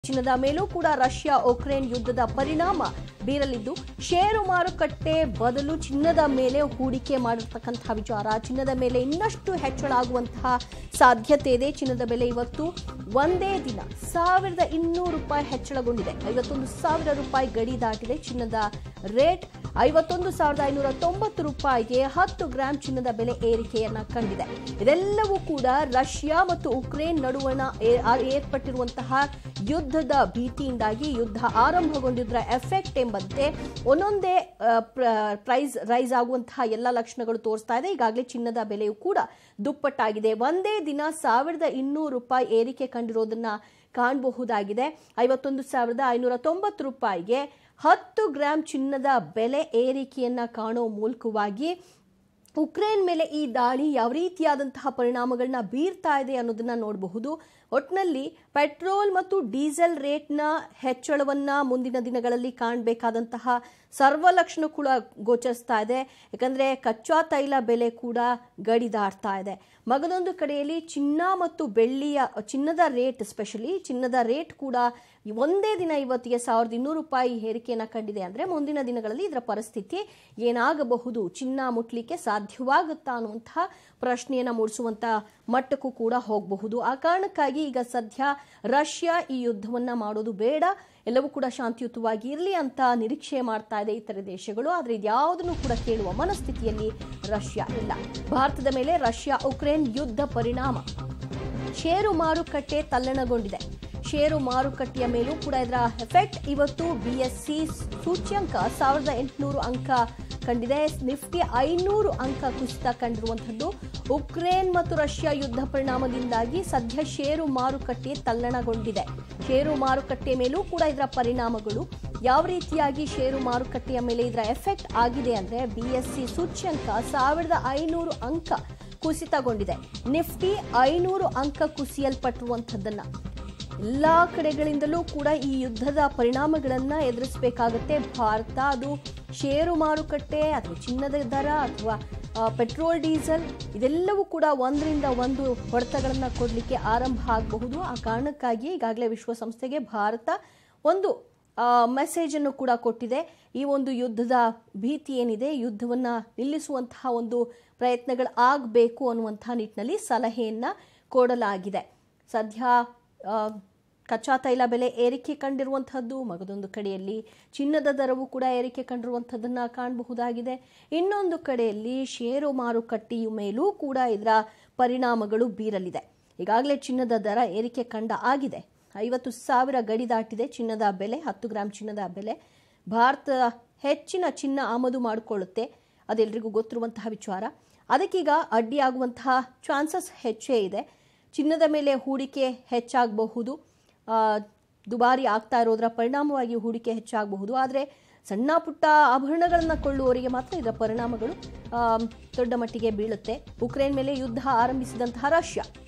ಚಿನ್ನದ ಮೇಲೂ ಕೂಡ ರಷ್ಯಾ ಉಕ್ರೇನ್ ಯುದ್ಧದ ಪರಿಣಾಮ ಬೀರಲಿದ್ದು ಷೇರು ಮಾರುಕಟ್ಟೆ ಬದಲು ಚಿನ್ನದ ಮೇಲೆ ಹೂಡಿಕೆ ಮಾಡಿರ್ತಕ್ಕಂತಹ ವಿಚಾರ ಚಿನ್ನದ ಮೇಲೆ ಇನ್ನಷ್ಟು ಹೆಚ್ಚಳ ಆಗುವಂತಹ ಸಾಧ್ಯತೆ ಇದೆ ಚಿನ್ನದ ಬೆಲೆ ಇವತ್ತು ಒಂದೇ ದಿನ ಸಾವಿರದ ಇನ್ನೂರು ರೂಪಾಯಿ ಹೆಚ್ಚಳಗೊಂಡಿದೆ ಐವತ್ತೊಂದು ಸಾವಿರ ರೂಪಾಯಿ ಗಡಿ ದಾಟಿದೆ ಚಿನ್ನದ ರೇಟ್ ಐವತ್ತೊಂದು ಸಾವಿರದ ಐನೂರ ತೊಂಬತ್ತು ರೂಪಾಯಿಗೆ ಹತ್ತು ಗ್ರಾಂ ಚಿನ್ನದ ಬೆಲೆ ಏರಿಕೆಯನ್ನ ಕಂಡಿದೆ ಇದೆಲ್ಲವೂ ಕೂಡ ರಷ್ಯಾ ಮತ್ತು ಉಕ್ರೇನ್ ನಡುವಣ ಏ- ಆ- ಏರ್ಪಟ್ಟಿರುವಂತಹ ಯುದ್ಧದ ಭೀತಿಯಿಂದಾಗಿ ಯುದ್ಧ ಆರಂಭಗೊಂಡಿದ್ದರ ಎಫೆಕ್ಟ್ ಎಂಬಂತೆ ಒಂದೊಂದೇ ಆ, ಪ್ರ- ಪ್ರೈಸ್ ರೈಸ್ ಆಗುವಂತಹ ಎಲ್ಲ ಲಕ್ಷಣಗಳು ತೋರಿಸ್ತಾ ಇದೆ ಈಗಾಗಲೇ ಚಿನ್ನದ ಬೆಲೆಯು ಕೂಡ ದುಪ್ಪಟ್ಟಾಗಿದೆ ಒಂದೇ ದಿನ ಸಾವಿರದ ಇನ್ನೂರು ರೂಪಾಯಿ ಏರಿಕೆ ಕಂಡಿರೋದನ್ನ ಕಾಣಬಹುದಾಗಿದೆ ಐವತ್ತೊಂದು ಸಾವಿರದ ಐನೂರ ತೊಂಬತ್ತು ರೂಪಾಯಿಗೆ ಹತ್ತು ಗ್ರಾಂ ಚಿನ್ನದ ಬೆಲೆ ಏರಿಕೆಯನ್ನ ಕಾಣೋ ಮೂಲಕವಾಗಿ ಉಕ್ರೇನ್ ಮೇಲೆ ಈ ದಾಳಿ ಯಾವ ರೀತಿಯಾದಂತಹ ಪರಿಣಾಮಗಳನ್ನ ಬೀರ್ತಾ ಇದೆ ಅನ್ನೋದನ್ನ ನೋಡಬಹುದು ಒಟ್ಟಿನಲ್ಲಿ ಪೆಟ್ರೋಲ್ ಮತ್ತು ಡೀಸೆಲ್ ರೇಟ್ನ ಹೆಚ್ಚಳವನ್ನ ಮುಂದಿನ ದಿನಗಳಲ್ಲಿ ಕಾಣಬೇಕಾದಂತಹ ಸರ್ವ ಲಕ್ಷಣ ಕೂಡ ಗೋಚರಿಸ್ತಾ ಇದೆ ಯಾಕಂದ್ರೆ ಕಚ್ಚಾ ತೈಲ ಬೆಲೆ ಕೂಡ ಗಡಿ ದಾಟ್ತಾ ಇದೆ ಮಗದೊಂದು ಕಡೆಯಲ್ಲಿ ಚಿನ್ನ ಮತ್ತು ಬೆಳ್ಳಿಯ ಚಿನ್ನದ ರೇಟ್ ಸ್ಪೆಷಲಿ ಚಿನ್ನದ ರೇಟ್ ಕೂಡ ಒಂದೇ ದಿನ ಇವತ್ತಿಗೆ ಸಾವಿರದ ಇನ್ನೂರು ರೂಪಾಯಿ ಏರಿಕೆಯನ್ನ ಕಂಡಿದೆ ಅಂದ್ರೆ ಮುಂದಿನ ದಿನಗಳಲ್ಲಿ ಇದರ ಪರಿಸ್ಥಿತಿ ಏನಾಗಬಹುದು ಚಿನ್ನ ಮುಟ್ಲಿಕ್ಕೆ ಸಾಧ್ಯವಾಗುತ್ತಾ ಅನ್ನುವಂತಹ ಪ್ರಶ್ನೆಯನ್ನ ಮೂಡಿಸುವಂತ ಮಟ್ಟಕ್ಕೂ ಕೂಡ ಹೋಗಬಹುದು ಆ ಕಾರಣಕ್ಕಾಗಿ ಈಗ ಸದ್ಯ ರಷ್ಯಾ ಈ ಯುದ್ಧವನ್ನ ಮಾಡೋದು ಬೇಡ ಎಲ್ಲವೂ ಕೂಡ ಶಾಂತಿಯುತವಾಗಿ ಇರಲಿ ಅಂತ ನಿರೀಕ್ಷೆ ಮಾಡ್ತಾ ಇದೆ ಇತರೆ ದೇಶಗಳು ಆದರೆ ಇದ್ಯಾವುದನ್ನು ಕೂಡ ಕೇಳುವ ಮನಸ್ಥಿತಿಯಲ್ಲಿ ರಷ್ಯಾ ಇಲ್ಲ ಭಾರತದ ಮೇಲೆ ರಷ್ಯಾ ಉಕ್ರೇನ್ ಯುದ್ಧ ಪರಿಣಾಮ ಷೇರು ಮಾರುಕಟ್ಟೆ ತಲ್ಲಣಗೊಂಡಿದೆ ಷೇರು ಮಾರುಕಟ್ಟೆಯ ಮೇಲೂ ಕೂಡ ಇದರ ಎಫೆಕ್ಟ್ ಇವತ್ತು ಬಿಎಸ್ಸಿ ಸೂಚ್ಯಂಕ ಸಾವಿರದ ಎಂಟುನೂರು ಅಂಕ ಕಂಡಿದೆ ನಿಫ್ಟಿ ಐನೂರು ಅಂಕ ಕುಸಿತ ಕಂಡಿರುವಂಥದ್ದು ಉಕ್ರೇನ್ ಮತ್ತು ರಷ್ಯಾ ಯುದ್ಧ ಪರಿಣಾಮದಿಂದಾಗಿ ಸದ್ಯ ಷೇರು ಮಾರುಕಟ್ಟೆ ತಲ್ಲಣಗೊಂಡಿದೆ ಷೇರು ಮಾರುಕಟ್ಟೆಯ ಮೇಲೂ ಕೂಡ ಇದರ ಪರಿಣಾಮಗಳು ಯಾವ ರೀತಿಯಾಗಿ ಷೇರು ಮಾರುಕಟ್ಟೆಯ ಮೇಲೆ ಇದರ ಎಫೆಕ್ಟ್ ಆಗಿದೆ ಅಂದ್ರೆ ಬಿಎಸ್ಸಿ ಸೂಚ್ಯಂಕ ಸಾವಿರದ ಐನೂರು ಅಂಕ ಕುಸಿತಗೊಂಡಿದೆ ನಿಫ್ಟಿ ಐನೂರು ಅಂಕ ಕುಸಿಯಲ್ಪಟ್ಟಿರುವಂಥದ್ದನ್ನ ಎಲ್ಲಾ ಕಡೆಗಳಿಂದಲೂ ಕೂಡ ಈ ಯುದ್ಧದ ಪರಿಣಾಮಗಳನ್ನ ಎದುರಿಸಬೇಕಾಗುತ್ತೆ ಭಾರತ ಅದು ಷೇರು ಮಾರುಕಟ್ಟೆ ಅಥವಾ ಚಿನ್ನದ ದರ ಅಥವಾ ಆ, ಪೆಟ್ರೋಲ್ ಡೀಸೆಲ್ ಇದೆಲ್ಲವೂ ಕೂಡ ಒಂದರಿಂದ ಒಂದು ಹೊಡೆತಗಳನ್ನ ಕೊಡಲಿಕ್ಕೆ ಆರಂಭ ಆಗಬಹುದು ಆ ಕಾರಣಕ್ಕಾಗಿ ಈಗಾಗಲೇ ವಿಶ್ವಸಂಸ್ಥೆಗೆ ಭಾರತ ಒಂದು ಮೆಸೇಜ್ ಅನ್ನು ಕೂಡ ಕೊಟ್ಟಿದೆ ಈ ಒಂದು ಯುದ್ಧದ ಭೀತಿ ಏನಿದೆ ಯುದ್ಧವನ್ನ ನಿಲ್ಲಿಸುವಂತಹ ಒಂದು ಪ್ರಯತ್ನಗಳು ಆಗಬೇಕು ಅನ್ನುವಂತಹ ನಿಟ್ಟಿನಲ್ಲಿ ಸಲಹೆಯನ್ನ ಕೊಡಲಾಗಿದೆ ಸದ್ಯ ಆ, ಕಚ್ಚಾ ತೈಲ ಬೆಲೆ ಏರಿಕೆ ಕಂಡಿರುವಂತಹದ್ದು ಮಗದೊಂದು ಕಡೆಯಲ್ಲಿ ಚಿನ್ನದ ದರವು ಕೂಡ ಏರಿಕೆ ಕಂಡಿರುವಂಥದ್ದನ್ನ ಕಾಣಬಹುದಾಗಿದೆ ಇನ್ನೊಂದು ಕಡೆಯಲ್ಲಿ ಷೇರು ಮಾರುಕಟ್ಟೆಯ ಮೇಲೂ ಕೂಡ ಇದರ ಪರಿಣಾಮಗಳು ಬೀರಲಿದೆ ಈಗಾಗಲೇ ಚಿನ್ನದ ದರ ಏರಿಕೆ ಕಂಡ ಆಗಿದೆ ಐವತ್ತು ಸಾವಿರ ಗಡಿ ದಾಟಿದೆ ಚಿನ್ನದ ಬೆಲೆ ಹತ್ತು ಗ್ರಾಂ ಚಿನ್ನದ ಬೆಲೆ ಭಾರತ ಹೆಚ್ಚಿನ ಚಿನ್ನ ಆಮದು ಮಾಡಿಕೊಳ್ಳುತ್ತೆ ಅದೆಲ್ಲರಿಗೂ ಗೊತ್ತಿರುವಂತಹ ವಿಚಾರ ಅದಕ್ಕೀಗ ಅಡ್ಡಿಯಾಗುವಂತಹ ಚಾನ್ಸಸ್ ಹೆಚ್ಚೇ ಇದೆ ಚಿನ್ನದ ಮೇಲೆ ಹೂಡಿಕೆ ಹೆಚ್ಚಾಗಬಹುದು ಆ, ದುಬಾರಿ ಆಗ್ತಾ ಇರೋದರ ಪರಿಣಾಮವಾಗಿ ಹೂಡಿಕೆ ಹೆಚ್ಚಾಗಬಹುದು ಆದರೆ ಸಣ್ಣ ಪುಟ್ಟ ಆಭರಣಗಳನ್ನು ಕೊಳ್ಳುವವರಿಗೆ ಮಾತ್ರ ಇದರ ಪರಿಣಾಮಗಳು ಆ, ದೊಡ್ಡ ಮಟ್ಟಿಗೆ ಬೀಳುತ್ತೆ ಉಕ್ರೇನ್ ಮೇಲೆ ಯುದ್ಧ ಆರಂಭಿಸಿದಂತಹ ರಷ್ಯಾ